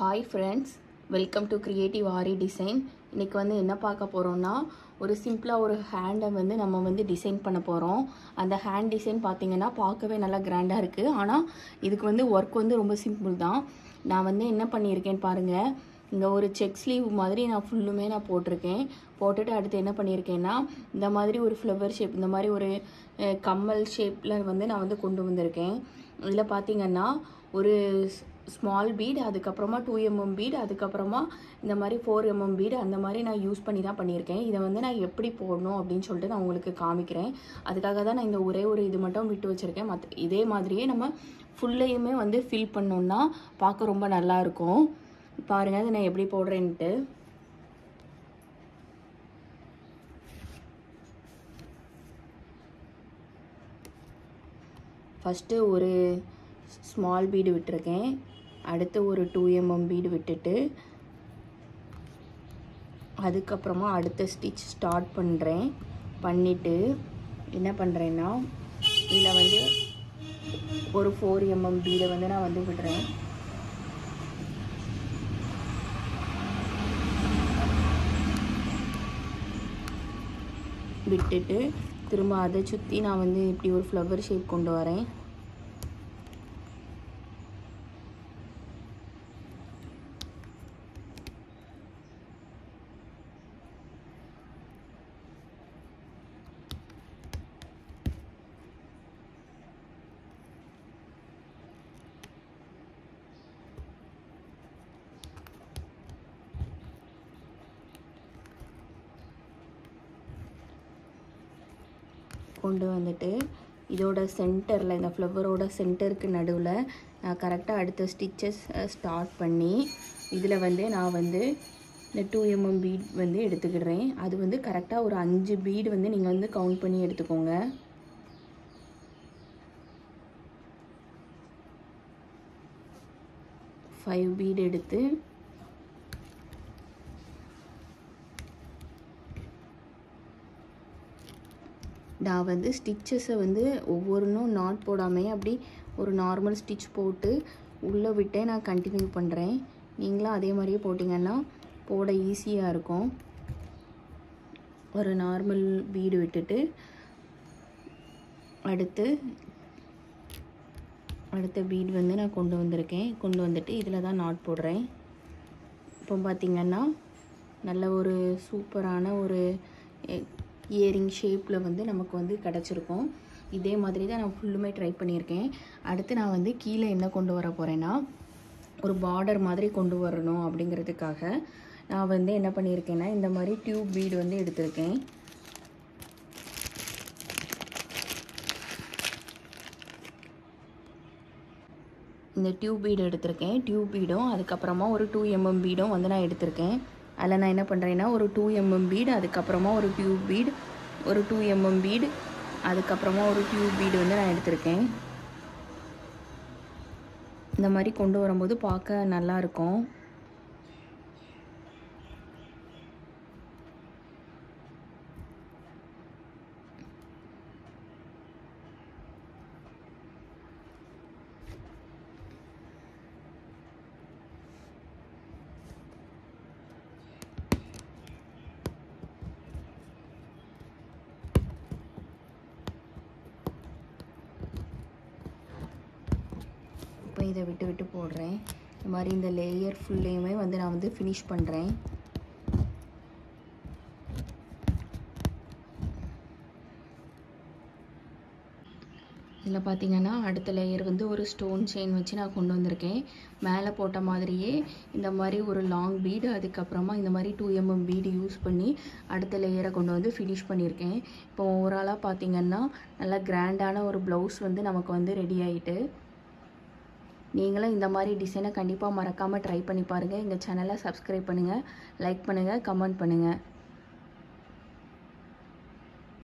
hi friends welcome to creative Aari design இன்றைக்கி வந்து என்ன பார்க்க போகிறோம்னா ஒரு சிம்பிளாக ஒரு ஹேண்டை வந்து நம்ம வந்து டிசைன் பண்ண போகிறோம் அந்த ஹேண்ட் டிசைன் பார்த்தீங்கன்னா பார்க்கவே நல்லா கிராண்டாக இருக்குது ஆனால் இதுக்கு வந்து ஒர்க் வந்து ரொம்ப சிம்பிள் தான் நான் வந்து என்ன பண்ணியிருக்கேன்னு பாருங்கள் இங்கே ஒரு செக் ஸ்லீவ் மாதிரி நான் ஃபுல்லுமே நான் போட்டிருக்கேன் போட்டுட்டு அடுத்து என்ன பண்ணியிருக்கேன்னா இந்த மாதிரி ஒரு ஃப்ளவர் ஷேப் இந்த மாதிரி ஒரு அஹ், கம்மல் ஷேப்பில் வந்து நான் வந்து கொண்டு வந்திருக்கேன் இதில் பார்த்தீங்கன்னா ஒரு ஸ்மால் பீட் அதுக்கப்புறமா டூ எம்எம் பீட் அதுக்கப்புறமா இந்த மாதிரி ஃபோர் எம்எம் பீட் அந்த மாதிரி நான் யூஸ் பண்ணி தான் பண்ணியிருக்கேன் இதை வந்து நான் எப்படி போடணும் அப்படின்னு சொல்லிட்டு நான் உங்களுக்கு காமிக்கிறேன் அதுக்காக தான் நான் இந்த ஒரே ஒரு இது மட்டும் விட்டு வச்சுருக்கேன் மற்ற இதே மாதிரியே நம்ம ஃபுல்லையுமே வந்து ஃபில் பண்ணோம்னா பார்க்க ரொம்ப நல்லா இருக்கும் பாருங்கள் அதை நான் எப்படி போடுறேன்ட்டு ஃபஸ்ட்டு ஒரு ஸ்மால் பீடு விட்டுருக்கேன் அடுத்து ஒரு டூ எம்எம் பீடு விட்டுட்டு அதுக்கப்புறமா அடுத்த ஸ்டிச் ஸ்டார்ட் பண்ணுறேன் பண்ணிவிட்டு என்ன பண்ணுறேன்னா இதில் வந்து ஒரு ஃபோர் எம்எம் பீடை வந்து நான் வந்து விடுறேன் விட்டுட்டு திரும்ப அதை சுற்றி நான் வந்து இப்படி ஒரு ஃப்ளவர் ஷேப் கொண்டு வரேன் கொண்டு வந்துட்டு இதோட சென்டரில் இந்த ஃப்ளவரோட சென்டருக்கு நடுவில் நான் கரெக்டாக அடுத்த ஸ்டிச்சஸ் ஸ்டார்ட் பண்ணி இதில் வந்து நான் வந்து இந்த டூ எம்எம் பீட் வந்து எடுத்துக்கிடுறேன் அது வந்து கரெக்டாக ஒரு அஞ்சு பீடு வந்து நீங்கள் வந்து கவுண்ட் பண்ணி எடுத்துக்கோங்க ஃபைவ் பீடு எடுத்து நான் வந்து ஸ்டிச்சஸை வந்து ஒவ்வொன்றும் நாட் போடாமே அப்படி ஒரு நார்மல் ஸ்டிச் போட்டு உள்ளே விட்டே நான் கண்டினியூ பண்ணுறேன் நீங்களும் அதே மாதிரியே போட்டிங்கன்னா போட ஈஸியாக இருக்கும் ஒரு நார்மல் பீடு விட்டுட்டு அடுத்து அடுத்த பீட் வந்து நான் கொண்டு வந்திருக்கேன் கொண்டு வந்துட்டு இதில் தான் நாட் போடுறேன் இப்போ பார்த்திங்கன்னா நல்ல ஒரு சூப்பரான ஒரு இயரிங் ஷேப்பில் வந்து நமக்கு வந்து கிடச்சிருக்கும் இதே மாதிரி தான் நான் ஃபுல்லுமே ட்ரை பண்ணியிருக்கேன் அடுத்து நான் வந்து கீழே என்ன கொண்டு வர போகிறேன்னா ஒரு பார்டர் மாதிரி கொண்டு வரணும் அப்படிங்கிறதுக்காக நான் வந்து என்ன பண்ணியிருக்கேன்னா இந்த மாதிரி டியூப் பீடு வந்து எடுத்திருக்கேன் இந்த டியூப் பீடு எடுத்திருக்கேன் டியூப் பீடும் அதுக்கப்புறமா ஒரு டூ எம்எம் பீடும் வந்து நான் எடுத்திருக்கேன் அதில் நான் என்ன பண்ணுறேன்னா ஒரு டூ எம்எம் பீடு அதுக்கப்புறமா ஒரு டியூப் பீடு ஒரு டூ எம்எம் பீடு அதுக்கப்புறமா ஒரு டியூப் பீடு வந்து நான் எடுத்திருக்கேன் இந்த மாதிரி கொண்டு வரும்போது பார்க்க நல்லா இருக்கும் இப்போ இதை விட்டு விட்டு போடுறேன் இந்த மாதிரி இந்த லேயர் ஃபுல்லையுமே வந்து நான் வந்து ஃபினிஷ் பண்ணுறேன் இதில் பார்த்தீங்கன்னா அடுத்த லேயர் வந்து ஒரு ஸ்டோன் செயின் வச்சு நான் கொண்டு வந்திருக்கேன் மேலே போட்ட மாதிரியே இந்த மாதிரி ஒரு லாங் பீடு அதுக்கப்புறமா இந்த மாதிரி டூ எம்எம் பீடு யூஸ் பண்ணி அடுத்த லேயரை கொண்டு வந்து ஃபினிஷ் பண்ணியிருக்கேன் இப்போ ஓவராலாக பார்த்தீங்கன்னா நல்லா கிராண்டான ஒரு ப்ளவுஸ் வந்து நமக்கு வந்து ரெடி ஆகிட்டு நீங்களும் இந்த மாதிரி டிசைனை கண்டிப்பாக மறக்காமல் ட்ரை பண்ணி பாருங்கள் எங்கள் சேனலை சப்ஸ்கிரைப் பண்ணுங்கள் லைக் பண்ணுங்கள் கமெண்ட் பண்ணுங்கள்